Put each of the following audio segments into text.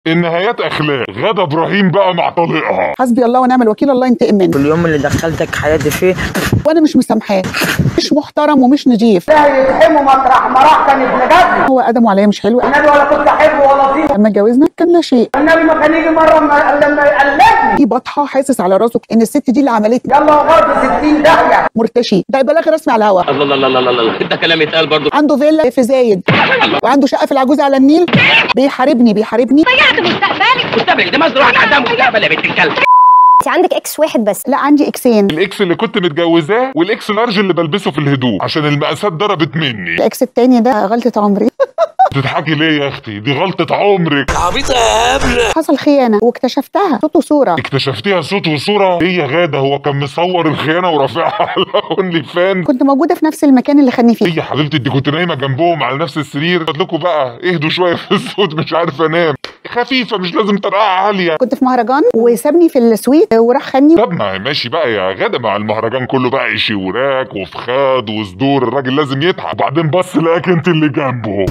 النهايات اخلاق غدا ابراهيم بقى مع طليقها حسبي الله ونعم الوكيل الله ينتقم منه اليوم اللي دخلتك حياتي فيه وانا مش مسامحاه مش محترم ومش نضيف لا يتحموا مطرح ما راح كان ابن جد هو ادمه عليا مش حلو النبي ولا كنت احبه ولا اطيعه لما اتجوزنا كان لا شيء النبي ما كان يجي مره ما لما يقلدني في بطحه حاسس على راسه ان الست دي اللي عملتني يلا وغرب 60 داهيه مرتشي ده بلاغ رسمي على الهوا الله الله الله الله الله ده كلام يتقال برضه عنده فيلا في زايد وعنده شقه في العجوزه على النيل بيحاربني بيحاربني مستقبل ده مصر واحد عندها مستقبل يا بنت الكلب انت عندك اكس واحد بس لا عندي اكسين الاكس اللي كنت متجوزاه والاكس لارج اللي بلبسه في الهدوم عشان المقاسات ضربت مني الاكس التاني ده غلطه عمري بتضحكي ليه يا اختي دي غلطة عمرك حصل خيانه واكتشفتها صوت وصوره اكتشفتيها صوت وصورة هي غادة هو كان مصور الخيانة ورافعها على اونلي فان كنت موجوده في نفس المكان اللي خدني فيه هي يا حبيبتي انت كنت نايمة جنبهم على نفس السرير قلت لكم بقى اهدوا شوية في الصوت مش عارف انام خفيفة مش لازم ترقعة عالية كنت في مهرجان وسابني في السويت وراح خدني طب ما ماشي بقى يا غدا مع المهرجان كله بقى يشي وراك وفخاد وصدور الراجل لازم يتعب وبعدين بص لقاك انت اللي جنبه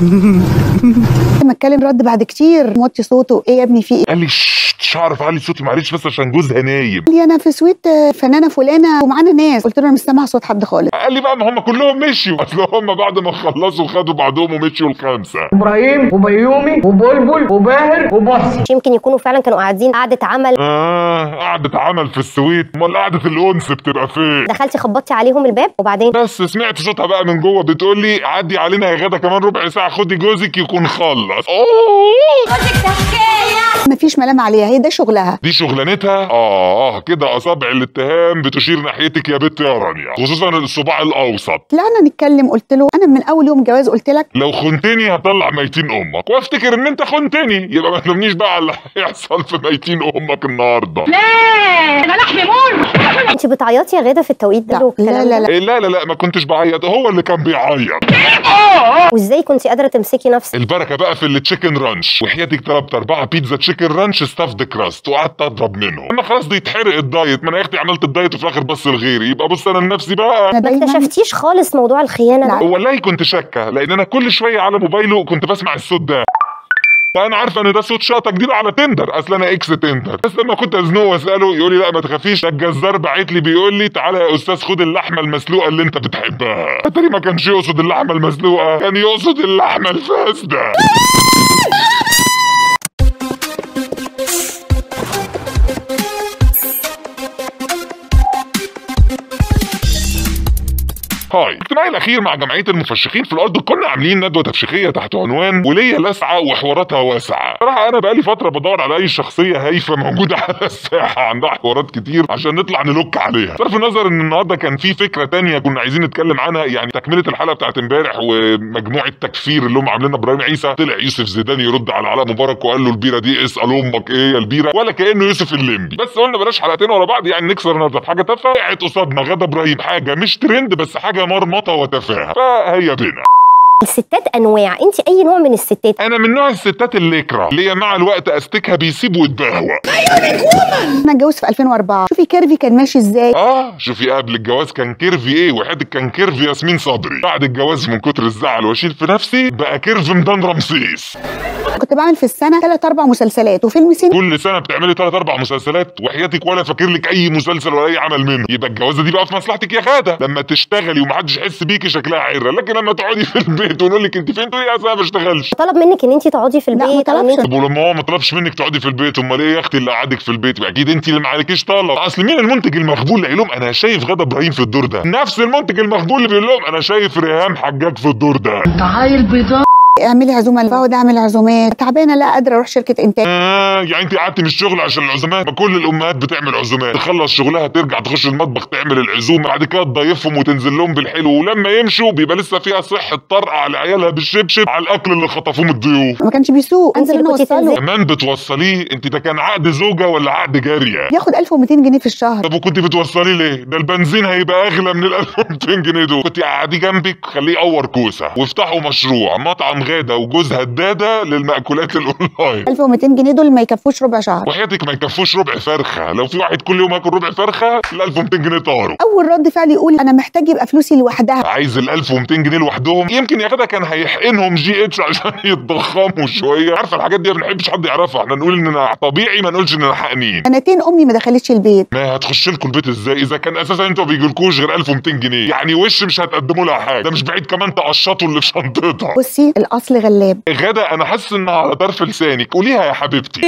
لما اتكلم رد بعد كتير موطي صوته ايه يا ابني في ايه قال لي شش مش هعرف اعلي صوتي معلش بس عشان جوزها نايم قال لي انا في سويت آه، فنانه فلانه ومعانا ناس قلت له انا مش سامعه صوت حد خالص قال لي بقى ما هم كلهم مشيوا اصل هم بعد ما خلصوا خدوا بعضهم ومشيوا الخمسه ابراهيم وبيومي وبلبل وباهر وبحسي مش يمكن يكونوا فعلا كانوا قاعدين قعده عمل اه قعدة عمل في السويت امال قعدة الانس بتبقى فين دخلتي خبطتي عليهم الباب وبعدين بس سمعت صوتها بقى من جوه بتقول لي عدي علينا يا غدا كمان ربع ساعه خدي جوزك يكون خلص اوه مفيش ملام عليها هي ده شغلها دي شغلانتها اه اه كده اصابع الاتهام بتشير ناحيتك يا بت يا رانيا خصوصا الصباع الاوسط طلعنا نتكلم قلت له انا من اول يوم جواز قلت لك لو خنتني هطلع ميتين امك وافتكر ان انت خنتني يبقى ما تلومنيش بقى على اللي هيحصل في ميتين امك النهارده انت بتعيطي يا غاده في التوقيت ده لا والكلام لا ده؟ لا, لا. إيه لا لا لا ما كنتش بعيط هو اللي كان بيعيط وازاي كنتي قادره تمسكي نفسك البركه بقى في التشيكن رانش وحياتك طلبت اربعه بيتزا تشيكن رانش ستافد كراست وقعدت اضرب منهم انا خلاص دي يتحرق الدايت ما انا يا اختي عملت الدايت وفي الاخر بص لغيري يبقى بص انا لنفسي بقى انا ما دايما اكتشفتيش خالص موضوع الخيانه لا. ده والله كنت شاكه لان انا كل شويه على موبايله كنت بسمع الصوت ده فانا عارفه ان ده صوت شاطه جديده على تندر اصل انا اكس تندر بس لما كنت ازنقه واساله يقول لي لا ما تخافيش ده الجزار باعت لي بيقول لي تعالى يا استاذ خد اللحمه المسلوقه اللي انت بتحبها اتاري ما كانش يقصد اللحمه المسلوقه كان يقصد اللحمه الفاسده هاي اجتماعي الاخير مع جمعيه المفشخين في الارض كنا عاملين ندوه تفشيخيه تحت عنوان وليا لسعه وحواراتها واسعه صراحه انا بقالي فتره بدور على اي شخصيه هايفه موجوده على الساحه عندها حوارات كتير عشان نطلع نلوك عليها صرف النظر ان النهارده كان في فكره تانية كنا عايزين نتكلم عنها يعني تكمله الحلقه بتاعت امبارح ومجموعه تكفير اللي هم عاملينها ابراهيم عيسى طلع يوسف زيدان يرد على علاء مبارك وقال له البيره دي اسال امك ايه يا البيره ولا كانه يوسف الليمبي بس قلنا بلاش حلقتين ورا بعض يعني نكسر النهارده في حاجه تافهه وقعت قصادنا غدا ابراهيم حاجه مش ترند بس حاجه مرمطه وتفاهه فهي بينا الستات انواع انت اي نوع من الستات انا من نوع الستات اللي يكره اللي هي مع الوقت استكها بيسيب ويتبهوى انا اتجوزت في 2004 شوفي كيرفي كان ماشي ازاي اه شوفي قبل الجواز كان كيرفي ايه وحياتك كان كيرفي ياسمين صبري بعد الجواز من كتر الزعل واشيل في نفسي بقى كيرف ميدان رمسيس كنت بعمل في السنه ثلاث اربع مسلسلات وفيلم سين كل سنه بتعملي ثلاث اربع مسلسلات وحياتك ولا فاكر لك اي مسلسل ولا اي عمل منه يبقى الجوازه دي بقى في مصلحتك يا غاده لما تشتغلي ومحدش يحس بيكي شكلها عره لكن لما تقعدي في البيت ونقول لك انت فين تقولي يا أصل انا ما بشتغلش طلب منك ان انت تقعدي في لا، ما البيت أو إن طلبش. انت- طب ولما هو ما طلبش منك تقعدي في البيت امال ايه يا اختي اللي قعدك في البيت يبقى اكيد انت اللي ما عليكيش طلب اصل مين المنتج المخبول اللي قايل لهم انا شايف غدا ابراهيم في الدور ده نفس المنتج المخبول اللي بيقول لهم انا شايف ريهام حجاج في الدور ده اعملي عزومه بقعد اعمل عزومات تعبانه لا قادره اروح شركه انتاج آه يعني انت قعدتي من الشغل عشان العزومات ما كل الامهات بتعمل عزومات تخلص شغلها ترجع تخش المطبخ تعمل العزومه بعد كده تضيفهم وتنزل لهم بالحلو ولما يمشوا بيبقى لسه فيها صحه طرقع لعيالها بالشبشب على الاكل اللي خطفوه من الضيوف ما كانش بيسوق أنت انزل اللي انا كنتي اوصله تنزلي. كمان بتوصليه انت ده كان عقد زوجه ولا عقد جاريه بياخد 1200 جنيه في الشهر طب وكنت بتوصليه ليه؟ ده البنزين هيبقى اغلى من ال 1200 جنيه دول، كنت قاعديه جنبك خليه يقور كوسه وافتحوا مشروع مطعم غاده وجوزها الداده للمأكولات الاونلاين 1200 جنيه دول ما يكفوش ربع شهر وحياتك ما يكفوش ربع فرخه لو في واحد كل يوم ياكل ربع فرخه ال 1200 جنيه طاروا اول رد فعل يقول انا محتاج يبقى فلوسي لوحدها عايز ال 1200 جنيه لوحدهم يمكن يا غدا كان هيحقنهم جي اتش عشان يتضخموا شويه عارفه الحاجات دي ما بنحبش حد يعرفها احنا نقول اننا طبيعي ما نقولش اننا حقنين سنتين امي ما دخلتش البيت ما هتخش لكم البيت ازاي اذا كان اساسا انتوا ما بيجيلكوش غير 1200 جنيه يعني وش مش هتقدموا لها حاجه ده مش بعيد كمان تقشطوا اللي في شنطتها بصي الاصل غلاب غدا انا حاسس انها على طرف لسانك قوليها يا حبيبتي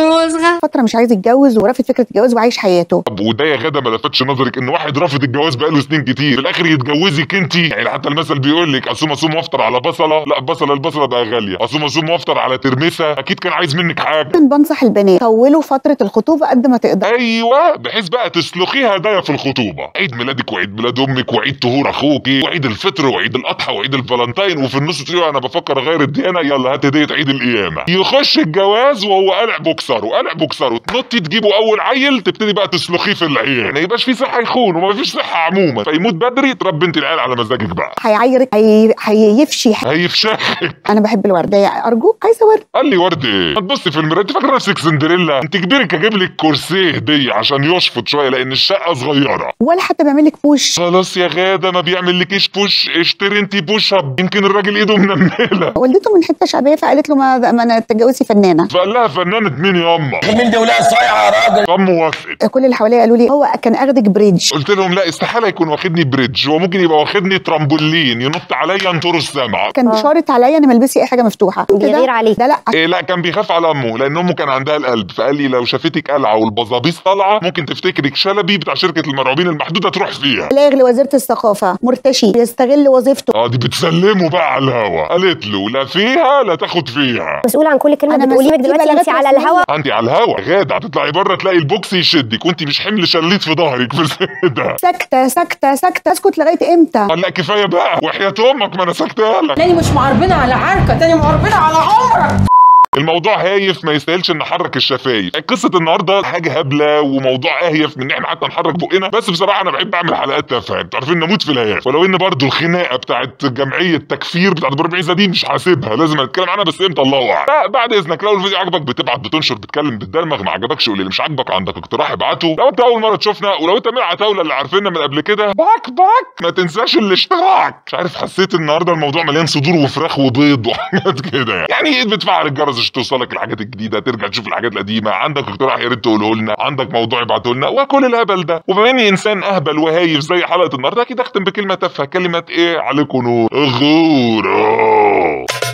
فتره مش عايز يتجوز ورافض فكره الجواز وعايش حياته طب وده يا غدا ما لفتش نظرك ان واحد رافض الجواز بقاله سنين كتير في الاخر يتجوزك انت يعني حتى المثل بيقول لك اصوم اصوم وافطر على بصله لا بصله البصله بقى غاليه اصوم اصوم وافطر على ترمسه اكيد كان عايز منك حاجه كان بنصح البنات طولوا فتره الخطوبه قد ما تقدر ايوه بحيث بقى تسلخيها هدايا في الخطوبه عيد ميلادك وعيد ميلاد امك وعيد طهور اخوك وعيد الفطر وعيد الاضحى وعيد الفالنتين وفي النص تقولي انا بفكر اغير الديانه يلا هات هديه عيد القيامه يخش الجواز وهو قلع بوكسره قلع بوكسره تنطي تجيبه اول عيل تبتدي بقى تسلخيه في العيال ما يبقاش في صحه يخون وما فيش صحه عموما فيموت بدري تربي انت العيال على مزاجك بقى هيعيرك هي... هيفشي هيفشخك انا بحب الورده ارجوك عايزه ورد قال لي ورد ايه ما تبصي في المرايه انت فاكره نفسك سندريلا انت كبيرك اجيب لك كرسي هديه عشان يشفط شويه لان الشقه صغيره ولا حتى بيعمل لك بوش خلاص يا غاده ما بيعملكيش بوش اشتري انت بوش اب يمكن الراجل ايده منمله والدته من حته شعبيه فقالت له ما, ما انا تتجوزي فنانه فقال لها فنانه مين ياما مين دي ولا صايعه يا راجل قام موافق كل اللي حواليا قالوا لي هو كان اخدك بريدج قلت لهم لا استحاله يكون واخدني بريدج هو ممكن يبقى واخدني ترامبولين ينط عليا انطر السمع كان شارط عليا ان ملبسي اي حاجه مفتوحه بيغير كده؟ عليك. ده لا إيه لا كان بيخاف على امه لان امه كان عندها القلب فقال لي لو شافتك قلعه والبظابيس طالعه ممكن تفتكرك شلبي بتاع شركه المرعوبين المحدوده تروح فيها بلاغ لوزيره الثقافه مرتشي بيستغل وظيفته اه دي بتسلمه بقى على الهوا قالت له لا فيها لا تاخد فيها مسؤول عن كل كلمه أنا بتقوليها مسؤول دلوقتي بلاغات انت على رسمية. الهوا انت على الهوا غاده هتطلعي بره تلاقي البوكس يشدك وانت مش حمل شليت في ظهرك في ده ساكته ساكته ساكته اسكت لغايه امتى قال لا كفايه بقى وحياه امك ما انا سكتها لك تاني مش معربنا على عركه تاني معربنا على عمرك الموضوع هايف ما يستاهلش ان نحرك الشفايف قصه النهارده حاجه هبله وموضوع اهيف من ان احنا حتى نحرك بقنا بس بصراحه انا بحب اعمل حلقات تافهه انتوا عارفين نموت في الهياف ولو ان برضو الخناقه بتاعت جمعيه تكفير بتاعت ابو ربيع دي مش حاسبها لازم اتكلم عنها بس امتى الله اعلم لا، بعد اذنك لو الفيديو عجبك بتبعت بتنشر بتكلم بتدرمغ ما عجبكش قول لي مش عاجبك عندك اقتراح ابعته لو انت اول مره تشوفنا ولو انت من العتاوله اللي عارفيننا من قبل كده باك باك ما تنساش الاشتراك مش عارف حسيت النهارده الموضوع مليان صدور وفراخ وبيض وحاجات كده يعني يعني ايه بتفعل الجرس عشان توصلك الحاجات الجديده ترجع تشوف الحاجات القديمه عندك اقتراح يا ريت تقوله لنا عندك موضوع ابعته لنا وكل الهبل ده وبما اني انسان اهبل وهايف زي حلقه النهارده اكيد اختم بكلمه تافهه كلمه ايه عليكم نور غورو